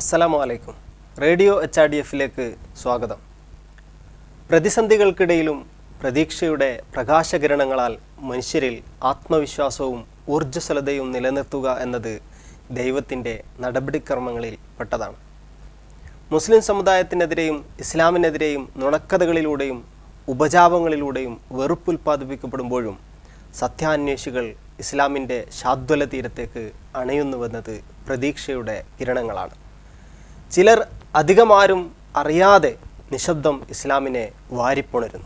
അസ്സലാമു അലൈക്കും radio H R D എഫിലേക്ക് സ്വാഗതം പ്രതിസന്ധികൾക്കിടയിലും പ്രതീക്ഷയുടെ പ്രകാശകിരണങ്ങളാൽ മനുഷ്യരിൽ ആത്മവിശ്വാസവും ഊർജ്ജസ്വലതയും നിലനിർത്തുക എന്നത് ദൈവത്തിൻ്റെ നടപടിക്രമങ്ങളിൽ പെട്ടതാണ് മുസ്ലിം സമുദായത്തിനെതിരെയും ഇസ്ലാമിനെതിരെയും നുണക്കഥകളിലൂടെയും ഉപജാപങ്ങളിലൂടെയും വെറുപ്പുൽപ്പാദിപ്പിക്കപ്പെടുമ്പോഴും സത്യാന്വേഷികൾ ഇസ്ലാമിൻ്റെ ശാദ്വല തീരത്തേക്ക് അണയുന്നുവെന്നത് പ്രതീക്ഷയുടെ കിരണങ്ങളാണ് ചിലർ അധികമാരും അറിയാതെ നിശബ്ദം ഇസ്ലാമിനെ വാരിപ്പുണരുന്നു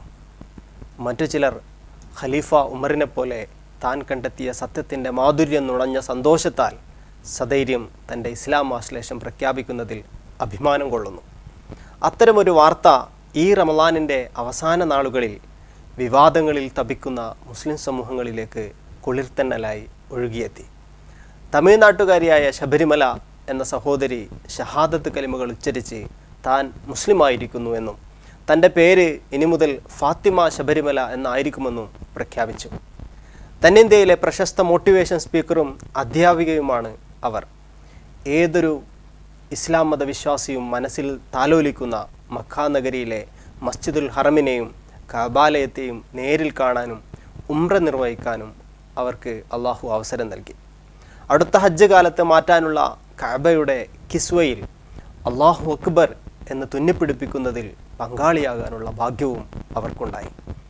മറ്റു ചിലർ ഖലീഫ ഉമറിനെ പോലെ താൻ കണ്ടെത്തിയ സത്യത്തിൻ്റെ മാധുര്യം നുണഞ്ഞ സന്തോഷത്താൽ സധൈര്യം തൻ്റെ ഇസ്ലാം ആശ്ലേഷം പ്രഖ്യാപിക്കുന്നതിൽ അഭിമാനം കൊള്ളുന്നു അത്തരമൊരു വാർത്ത ഈ റമലാനിൻ്റെ അവസാന നാളുകളിൽ വിവാദങ്ങളിൽ തപിക്കുന്ന മുസ്ലിം സമൂഹങ്ങളിലേക്ക് കുളിർത്തന്നലായി ഒഴുകിയെത്തി തമിഴ്നാട്ടുകാരിയായ ശബരിമല എന്ന സഹോദരി ഷഹാദത്ത് കലിമകൾ ഉച്ചരിച്ച് താൻ മുസ്ലിമായിരിക്കുന്നു എന്നും തൻ്റെ പേര് ഇനി മുതൽ ഫാത്തിമ ശബരിമല എന്നായിരിക്കുമെന്നും പ്രഖ്യാപിച്ചു തെന്നിന്ത്യയിലെ പ്രശസ്ത മോട്ടിവേഷൻ സ്പീക്കറും അധ്യാപികയുമാണ് അവർ ഏതൊരു ഇസ്ലാം മതവിശ്വാസിയും മനസ്സിൽ താലോലിക്കുന്ന മക്ക നഗരിയിലെ മസ്ജിദുൽ ഹറമിനെയും കബാലയത്തെയും നേരിൽ കാണാനും ഉംറ നിർവഹിക്കാനും അവർക്ക് അള്ളാഹു അവസരം നൽകി അടുത്ത ഹജ്ജ് കാലത്ത് മാറ്റാനുള്ള കഅബയുടെ കിസ്വയിൽ അള്ളാഹു അക്ബർ എന്ന് തുന്നിപ്പിടിപ്പിക്കുന്നതിൽ പങ്കാളിയാകാനുള്ള ഭാഗ്യവും അവർക്കുണ്ടായി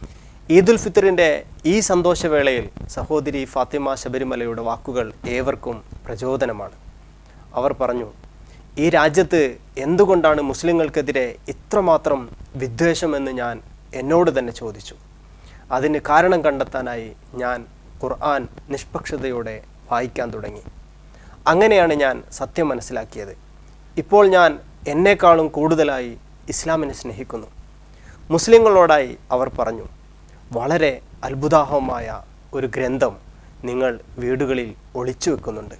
ഈദുൽ ഫിത്തറിൻ്റെ ഈ സന്തോഷവേളയിൽ സഹോദരി ഫാത്തിമ ശബരിമലയുടെ വാക്കുകൾ ഏവർക്കും പ്രചോദനമാണ് അവർ പറഞ്ഞു ഈ രാജ്യത്ത് എന്തുകൊണ്ടാണ് മുസ്ലിങ്ങൾക്കെതിരെ ഇത്രമാത്രം വിദ്വേഷമെന്ന് ഞാൻ എന്നോട് തന്നെ ചോദിച്ചു അതിന് കാരണം കണ്ടെത്താനായി ഞാൻ ഖുർആൻ നിഷ്പക്ഷതയോടെ വായിക്കാൻ തുടങ്ങി അങ്ങനെയാണ് ഞാൻ സത്യം മനസ്സിലാക്കിയത് ഇപ്പോൾ ഞാൻ എന്നെക്കാളും കൂടുതലായി ഇസ്ലാമിനെ സ്നേഹിക്കുന്നു മുസ്ലിങ്ങളോടായി അവർ പറഞ്ഞു വളരെ അത്ഭുതാഹമായ ഒരു ഗ്രന്ഥം നിങ്ങൾ വീടുകളിൽ ഒളിച്ചു വെക്കുന്നുണ്ട്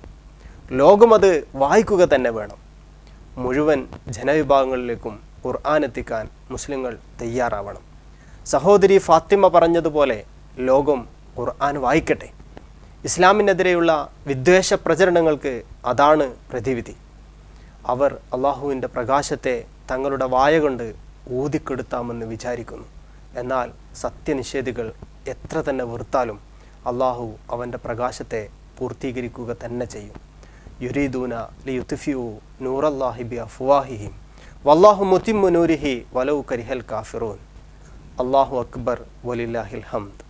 ലോകമത് വായിക്കുക തന്നെ വേണം മുഴുവൻ ജനവിഭാഗങ്ങളിലേക്കും ഖുർആൻ എത്തിക്കാൻ മുസ്ലിങ്ങൾ തയ്യാറാവണം സഹോദരി ഫാത്തിമ പറഞ്ഞതുപോലെ ലോകം ഖുർആൻ വായിക്കട്ടെ ഇസ്ലാമിനെതിരെയുള്ള വിദ്വേഷ പ്രചരണങ്ങൾക്ക് അതാണ് പ്രതിവിധി അവർ അള്ളാഹുവിൻ്റെ പ്രകാശത്തെ തങ്ങളുടെ വായ കൊണ്ട് ഊതിക്കെടുത്താമെന്ന് വിചാരിക്കുന്നു എന്നാൽ സത്യനിഷേധികൾ എത്ര തന്നെ വെറുത്താലും അള്ളാഹു അവൻ്റെ പ്രകാശത്തെ പൂർത്തീകരിക്കുക തന്നെ ചെയ്യും യുരീദൂന ലിയുത്ഫിയു നൂറല്ലാഹിബി അഫ്വാഹിഹിം വല്ലാഹു മുത്തിമ്മു നൂരിഹി വലൗ കരിഹൽ കാഫിറൂൻ അള്ളാഹു അക്ബർ വലില്ലാഹിൽ ഹംദ്